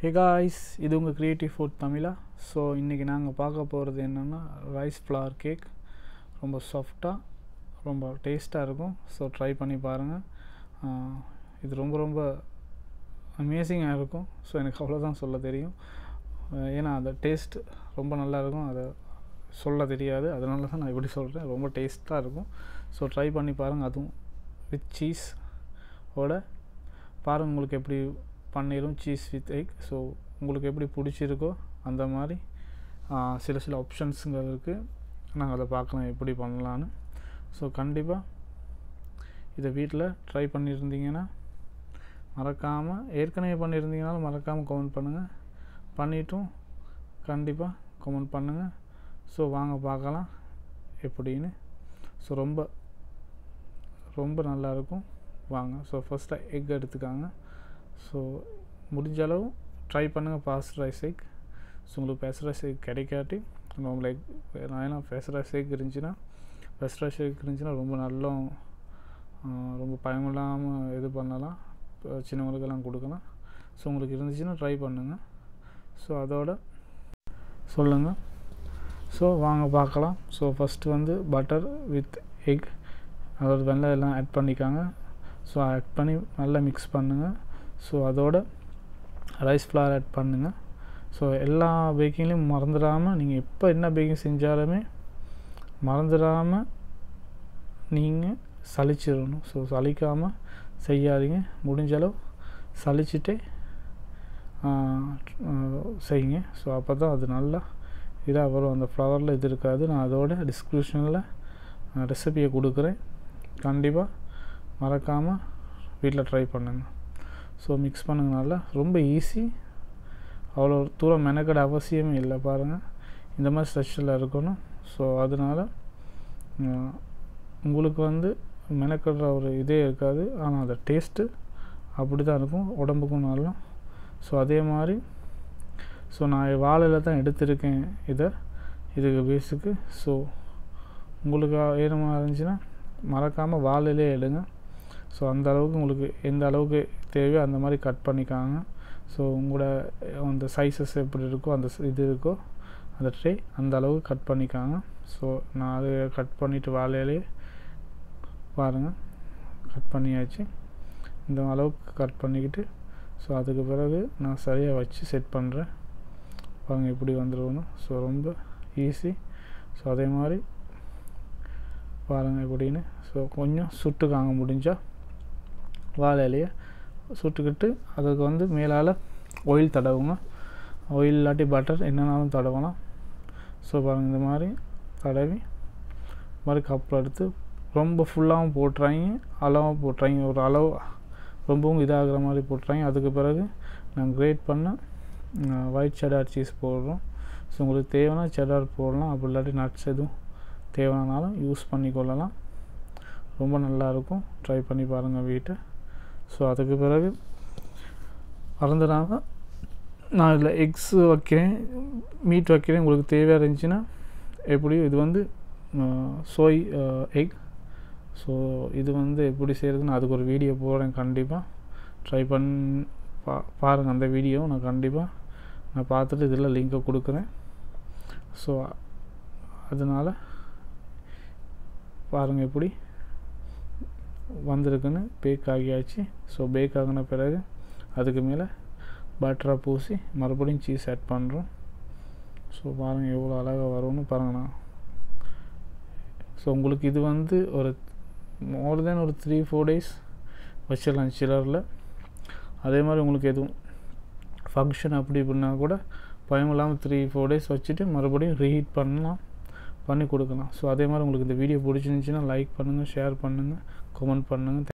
hey guys இது உங்கள் creative food தமிழா ஸோ இன்றைக்கி நாங்கள் பார்க்க போகிறது என்னென்னா ரைஸ் ஃப்ளவர் கேக் ரொம்ப சாஃப்டாக ரொம்ப டேஸ்ட்டாக இருக்கும் ஸோ ட்ரை பண்ணி பாருங்கள் இது ரொம்ப ரொம்ப அமேசிங்காக இருக்கும் ஸோ எனக்கு அவ்வளோதான் சொல்ல தெரியும் அஹ் ஏன்னா அந்த டேஸ்ட் ரொம்ப நல்லா இருக்கும் அதை சொல்ல தெரியாது அதனால தான் நான் இப்படி சொல்கிறேன் ரொம்ப டேஸ்ட்டாக இருக்கும் ஸோ ட்ரை பண்ணி பாருங்கள் அதுவும் வித் சீஸ் ஓட பாருங்கள் உங்களுக்கு எப்படி பன்னீரும் சீஸ் வித் எக் ஸோ உங்களுக்கு எப்படி பிடிச்சிருக்கோ அந்த மாதிரி ஆ, சில சில ஆப்ஷன்ஸுங்க இருக்குது நாங்கள் அதை பார்க்கலாம் எப்படி பண்ணலான்னு ஸோ கண்டிப்பாக இதை வீட்டில் ட்ரை பண்ணியிருந்தீங்கன்னா மறக்காமல் ஏற்கனவே பண்ணியிருந்தீங்கனாலும் மறக்காமல் கமெண்ட் பண்ணுங்கள் பண்ணிட்டும் கண்டிப்பாக கமெண்ட் பண்ணுங்கள் ஸோ வாங்க பார்க்கலாம் எப்படின்னு ஸோ ரொம்ப ரொம்ப நல்லாயிருக்கும் வாங்க ஸோ ஃபஸ்ட்டாக எக் எடுத்துக்காங்க ஸோ முடிஞ்ச அளவு ட்ரை பண்ணுங்கள் பாஸ்ட் ரைஸ் எக் ஸோ உங்களுக்கு பெஸ்ட் ரைஸ் எக் கிடைக்காட்டி நார்மல் எக் நான் ஏன்னா பெஸ்ட் ரைஸ் எக் இருந்துச்சுன்னா பெஸ்ட் ரைஸ் எக் இருந்துச்சுன்னா ரொம்ப நல்ல ஆஹ், ரொம்ப பயமில்லாமல் இது பண்ணலாம் இப்போ சின்னவங்களுக்கெல்லாம் கொடுக்கலாம் ஸோ உங்களுக்கு இருந்துச்சுன்னா ட்ரை பண்ணுங்கள் ஸோ அதோட சொல்லுங்கள் ஸோ வாங்க பார்க்கலாம் ஸோ ஃபஸ்ட்டு வந்து பட்டர் வித் எக் அதோட வெள்ளை எல்லாம் ஆட் பண்ணிக்காங்க ஸோ ஆட் பண்ணி நல்லா மிக்ஸ் பண்ணுங்கள் ஸோ அதோட ரைஸ் ஃப்ளவர் ஆட் பண்ணுங்கள் ஸோ எல்லா பேக்கிங்லேயும் மறந்துடாமல் நீங்கள் எப்போ என்ன பேக்கிங் செஞ்சாலுமே மறந்துடாமல் நீங்கள் சலிச்சிடணும் ஸோ சலிக்காமல் செய்யாதீங்க முடிஞ்ச அளவு சலிச்சுட்டே செய்யுங்க ஸோ அப்போ தான் அது நல்லா இதாக வரும் அந்த ஃப்ளவரில் இது இருக்காது நான் அதோட டிஸ்கிரிப்ஷனில் ரெசிபியை கொடுக்குறேன் கண்டிப்பாக மறக்காமல் வீட்டில் ட்ரை பண்ணுங்கள் ஸோ மிக்ஸ் பண்ணுங்க நல்லா ரொம்ப ஈஸி அவ்வளோ தூரம் மெனக்கட அவசியமே இல்லை பாருங்கள் இந்த மாதிரி ஸ்ட்ரெச்சில் இருக்கணும் ஸோ அதனால் ஆஹ், உங்களுக்கு வந்து மெனக்கடுற ஒரு இதே இருக்காது ஆனால் அந்த டேஸ்ட்டு அப்படி தான் இருக்கும் உடம்புக்கும் நல்லா ஸோ அதே மாதிரி ஸோ நான் வாழையில் தான் எடுத்திருக்கேன் இதை இதுக்கு பேஸுக்கு ஸோ உங்களுக்கு ஏனமா இருந்துச்சுன்னா மறக்காமல் வாழையிலே எடுங்க ஸோ அந்த அளவுக்கு உங்களுக்கு எந்த அளவுக்கு தேவையோ அந்த மாதிரி கட் பண்ணிக்காங்க ஸோ உங்களோட அந்த சைஸஸ் எப்படி இருக்கோ அந்த ஸ்- இது இருக்கோ அந்த ட்ரே அந்த அளவுக்கு கட் பண்ணிக்காங்க ஸோ நான் அது கட் பண்ணிவிட்டு வாழையிலே பாருங்கள் கட் பண்ணியாச்சு இந்த அளவுக்கு கட் பண்ணிக்கிட்டு ஸோ அதுக்கு பிறகு நான் சரியாக வச்சு செட் பண்ணுறேன் பாருங்கள் இப்படி வந்துருவணும் ஸோ ரொம்ப ஈஸி ஸோ அதே மாதிரி பாருங்கள் எப்படின்னு ஸோ கொஞ்சம் சுட்டுக்காங்க முடிஞ்சால் வாழை இலையை சுட்டுக்கிட்டு அதுக்கு வந்து மேலால் ஆயில் தடவுங்க ஆயில் இல்லாட்டி பட்டர் என்னன்னாலும் தடவலாம் ஸோ பாருங்கள் இந்த மாதிரி தடவி இந்த மாதிரி கப்பில் எடுத்து ரொம்ப ஃபுல்லாகவும் போட்டுறாங்க அளவாக போட்டுறாங்க ஒரு அளவு ரொம்பவும் இதாகிற மாதிரி போட்டுறாங்க அதுக்கு பிறகு நான் கிரேட் பண்ண ஒயிட் செடார் சீஸ் போடுறோம் ஸோ உங்களுக்கு தேவைன்னா செடார் போடலாம் அப்படி இல்லாட்டி நட்ஸ் எதுவும் தேவையானாலும் யூஸ் பண்ணிக்கொள்ளலாம் ரொம்ப நல்லாயிருக்கும் ட்ரை பண்ணி பாருங்கள் வீட்டை ஸோ அதுக்கு பிறகு மறந்துடாம நான் இதில் எக்ஸ் வைக்கிறேன் மீட் வைக்கிறேன் உங்களுக்கு தேவையாக இருந்துச்சுன்னா எப்படியும் இது வந்து சோய் எக் ஸோ இது வந்து எப்படி செய்கிறதுன்னு அதுக்கு ஒரு வீடியோ போடுறேன் கண்டிப்பாக ட்ரை பண் பா பாருங்கள் அந்த வீடியோ நான் கண்டிப்பாக நான் பார்த்துட்டு இதில் லிங்கை கொடுக்குறேன் ஸோ அதனால் பாருங்கள் எப்படி வந்திருக்குன்னு பேக் ஆகியாச்சு ஸோ பேக் ஆகின பிறகு அதுக்கு மேலே பட்டரை பூசி மறுபடியும் சீஸ் ஆட் பண்ணுறோம் ஸோ பாருங்கள் எவ்வளோ அழகாக வரும்னு பாருங்கண்ணா ஸோ உங்களுக்கு இது வந்து ஒரு மோர் தென் ஒரு த்ரீ ஃபோர் டேஸ் வச்சிடலாம் சிலரில் அதே மாதிரி உங்களுக்கு எதுவும் ஃபங்க்ஷன் அப்படி இப்படின்னா கூட பயம் இல்லாமல் த்ரீ ஃபோர் டேஸ் வச்சுட்டு மறுபடியும் ரீஹீட் பண்ணலாம் பண்ணி கொடுக்கலாம் ஸோ அதே மாதிரி உங்களுக்கு இந்த வீடியோ பிடிச்சிருந்துச்சின்னா லைக் பண்ணுங்கள் ஷேர் பண்ணுங்கள் கமெண்ட் பண்ணுங்கள்